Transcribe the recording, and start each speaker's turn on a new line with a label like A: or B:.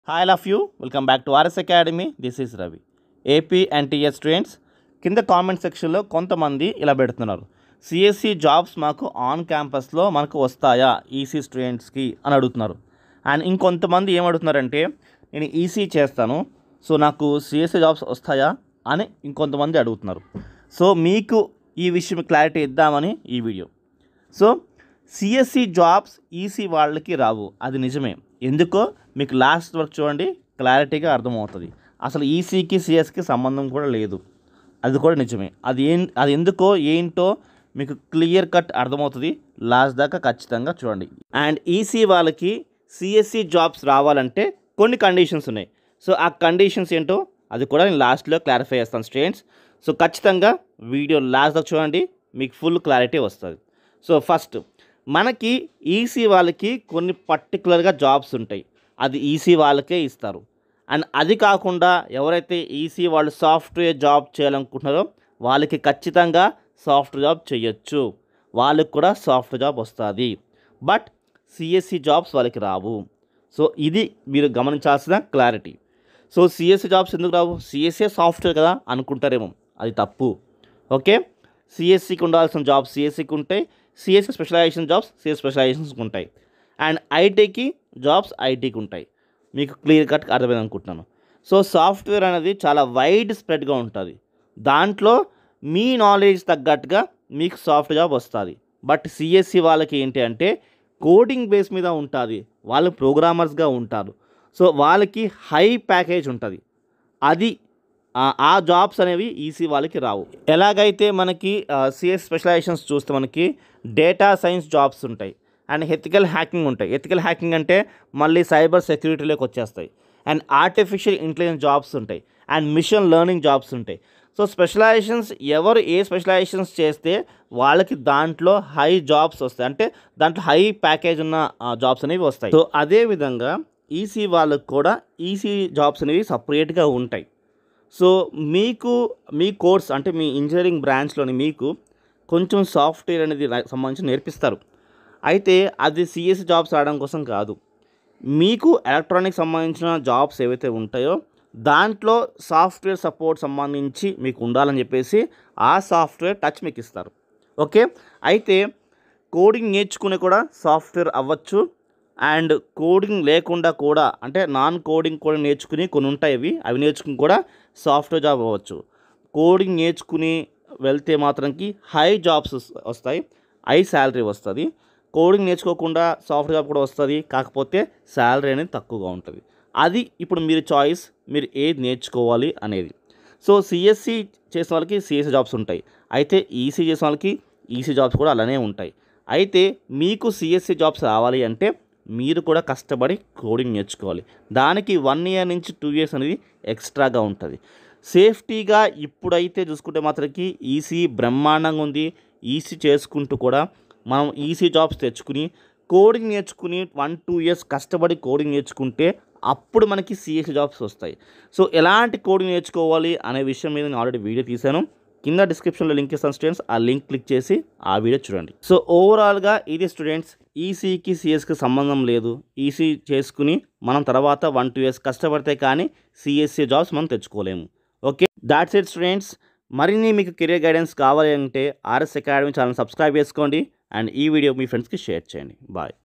A: hi love you welcome back to RS academy this is Ravi AP and TS students కింద comment సెక్షన్లో కొంతమంది ఇలా పెడుతున్నారు సిఎస్సి జాబ్స్ మాకు ఆన్ క్యాంపస్లో మనకు వస్తాయా ఈసీ స్టూడెంట్స్కి అని అడుగుతున్నారు అండ్ ఇంకొంతమంది ఏం అడుగుతున్నారంటే నేను ఈసీ చేస్తాను సో నాకు సిఎస్సి జాబ్స్ వస్తాయా అని ఇంకొంతమంది అడుగుతున్నారు సో మీకు ఈ విషయం క్లారిటీ ఇద్దామని ఈ video so CSE jobs EC వాళ్ళకి రావు అది నిజమే ఎందుకో మీకు లాస్ట్ వరకు చూడండి క్లారిటీగా అర్థమవుతుంది అసలు ఈసీకి సిఎస్కి సంబంధం కూడా లేదు అది కూడా నిజమే అది ఏం అది ఎందుకో ఏంటో మీకు క్లియర్ కట్ అర్థమవుతుంది లాస్ట్ దాకా ఖచ్చితంగా చూడండి అండ్ ఈసీ వాళ్ళకి సిఎస్సి జాబ్స్ రావాలంటే కొన్ని కండిషన్స్ ఉన్నాయి సో ఆ కండిషన్స్ ఏంటో అది కూడా నేను లాస్ట్లో క్లారిఫై చేస్తాను స్టూడెంట్స్ సో ఖచ్చితంగా వీడియో లాస్ట్ దాకా చూడండి మీకు ఫుల్ క్లారిటీ వస్తుంది సో ఫస్ట్ మనకి ఈసీ వాళ్ళకి కొన్ని పర్టికులర్గా జాబ్స్ ఉంటాయి అది ఈసీ వాళ్ళకే ఇస్తారు అండ్ అది కాకుండా ఎవరైతే ఈసీ వాళ్ళు సాఫ్ట్వేర్ జాబ్ చేయాలనుకుంటున్నారో వాళ్ళకి ఖచ్చితంగా సాఫ్ట్వేర్ జాబ్ చేయొచ్చు వాళ్ళకి కూడా సాఫ్ట్వేర్ జాబ్ వస్తుంది బట్ సిఎస్సి జాబ్స్ వాళ్ళకి రావు సో ఇది మీరు గమనించాల్సిన క్లారిటీ సో సిఎస్సి జాబ్స్ ఎందుకు రావు సిఎస్ఏ సాఫ్ట్వేర్ కదా అనుకుంటారేమో అది తప్పు ఓకే సిఎస్సికి ఉండాల్సిన జాబ్స్ సిఎస్సికి ఉంటాయి సిఎస్సి స్పెషలైజేషన్ జాబ్స్ సిఎస్ స్పెషలైజేషన్స్కి ఉంటాయి అండ్ ఐటీకి జాబ్స్ ఐటీకి ఉంటాయి మీకు క్లియర్ కట్ అర్థమైంది అనుకుంటున్నాను సో సాఫ్ట్వేర్ అనేది చాలా వైడ్ స్ప్రెడ్గా ఉంటుంది దాంట్లో మీ నాలెడ్జ్ తగ్గట్టుగా మీకు సాఫ్ట్ జాబ్ వస్తుంది బట్ సిఎస్సి వాళ్ళకి ఏంటి అంటే కోడింగ్ బేస్ మీద ఉంటుంది వాళ్ళు ప్రోగ్రామర్స్గా ఉంటారు సో వాళ్ళకి హై ప్యాకేజ్ ఉంటుంది అది ఆ- ఆ జాబ్స్ అనేవి ఈసీ వాళ్ళకి రావు ఎలాగైతే మనకి సిఎస్ స్పెషలైజేషన్స్ చూస్తే మనకి డేటా సైన్స్ జాబ్స్ ఉంటాయి అండ్ ఎథికల్ హ్యాకింగ్ ఉంటాయి ఎథికల్ హ్యాకింగ్ అంటే మళ్ళీ సైబర్ సెక్యూరిటీలోకి వచ్చేస్తాయి అండ్ ఆర్టిఫిషియల్ ఇంటెలిజెన్స్ జాబ్స్ ఉంటాయి అండ్ మిషన్ లెర్నింగ్ జాబ్స్ ఉంటాయి సో స్పెషలైజేషన్స్ ఎవరు ఏ స్పెషలైజేషన్స్ చేస్తే వాళ్ళకి దాంట్లో హై జాబ్స్ వస్తాయి అంటే దాంట్లో హై ప్యాకేజ్ ఉన్న జాబ్స్ అనేవి వస్తాయి సో అదే విధంగా ఈసీ వాళ్ళకి కూడా ఈసీ జాబ్స్ అనేవి సపరేట్గా ఉంటాయి సో మీకు మీ కోర్స్ అంటే మీ ఇంజనీరింగ్ బ్రాంచ్లోని మీకు కొంచెం సాఫ్ట్వేర్ అనేది రా- సంబంధించి నేర్పిస్తారు అయితే అది సిఎస్సి జాబ్స్ రావడం కోసం కాదు మీకు ఎలక్ట్రానిక్ సంబంధించిన జాబ్స్ ఏవైతే ఉంటాయో దాంట్లో సాఫ్ట్వేర్ సపోర్ట్ సంబంధించి మీకు ఉండాలని చెప్పేసి ఆ సాఫ్ట్వేర్ టచ్ మీకు ఇస్తారు ఓకే అయితే కోడింగ్ నేర్చుకునే కూడా సాఫ్ట్వేర్ అవ్వచ్చు అండ్ కోడింగ్ లేకుండా కూడా అంటే నాన్ కోడింగ్ కూడా నేర్చుకుని కొన్ని ఉంటాయి అవి అవి నేర్చుకుని కూడా సాఫ్ట్వేర్ జాబ్ అవ్వచ్చు కోడింగ్ నేర్చుకుని వెళ్తే మాత్రంకి హై జాబ్స్ వస్తాయి హై శాలరీ వస్తుంది కోడింగ్ నేర్చుకోకుండా సాఫ్ట్వేర్ జాబ్ కూడా వస్తుంది కాకపోతే శాలరీ అనేది తక్కువగా ఉంటుంది అది ఇప్పుడు మీరు చాయిస్ మీరు ఏది నేర్చుకోవాలి అనేది సో సిఎస్సి చేసిన వాళ్ళకి సిఎస్సి జాబ్స్ ఉంటాయి అయితే ఈసీ చేసిన వాళ్ళకి ఈసీ జాబ్స్ కూడా అలానే ఉంటాయి అయితే మీకు సిఎస్సి జాబ్స్ రావాలి అంటే మీరు కూడా కష్టపడి కోడింగ్ నేర్చుకోవాలి దానికి వన్ ఇయర్ నుంచి టూ ఇయర్స్ అనేది ఎక్స్ట్రాగా ఉంటుంది సేఫ్టీగా ఇప్పుడైతే చూసుకుంటే మాత్రకి ఈసీ బ్రహ్మాండంగా ఉంది ఈసీ చేసుకుంటూ కూడా మనం ఈసీ జాబ్స్ తెచ్చుకుని కోడింగ్ నేర్చుకుని వన్ టూ ఇయర్స్ కష్టపడి కోడింగ్ నేర్చుకుంటే అప్పుడు మనకి సిఎస్సి జాబ్స్ వస్తాయి సో ఎలాంటి కోడింగ్ నేర్చుకోవాలి అనే విషయం మీద నేను ఆల్రెడీ వీడియో తీశాను కింద డిస్క్రిప్షన్లో లింక్ ఇస్తాను స్టూడెంట్స్ ఆ లింక్ క్లిక్ చేసి ఆ వీడియో చూడండి సో ఓవరాల్గా ఇది స్టూడెంట్స్ ఈసీకి సిఎస్కి సంబంధం లేదు ఈసీ చేసుకుని మనం తర్వాత వన్ టూ ఇయర్స్ కష్టపడితే కానీ సిఎస్సి జాబ్స్ మనం తెచ్చుకోలేము ఓకే దాట్స్ ఇట్ స్టూడెంట్స్ మరిన్ని మీకు కెరియర్ గైడెన్స్ కావాలి అంటే ఆర్ఎస్ అకాడమీ ఛానల్ సబ్స్క్రైబ్ చేసుకోండి అండ్ ఈ వీడియో మీ ఫ్రెండ్స్కి షేర్ చేయండి బాయ్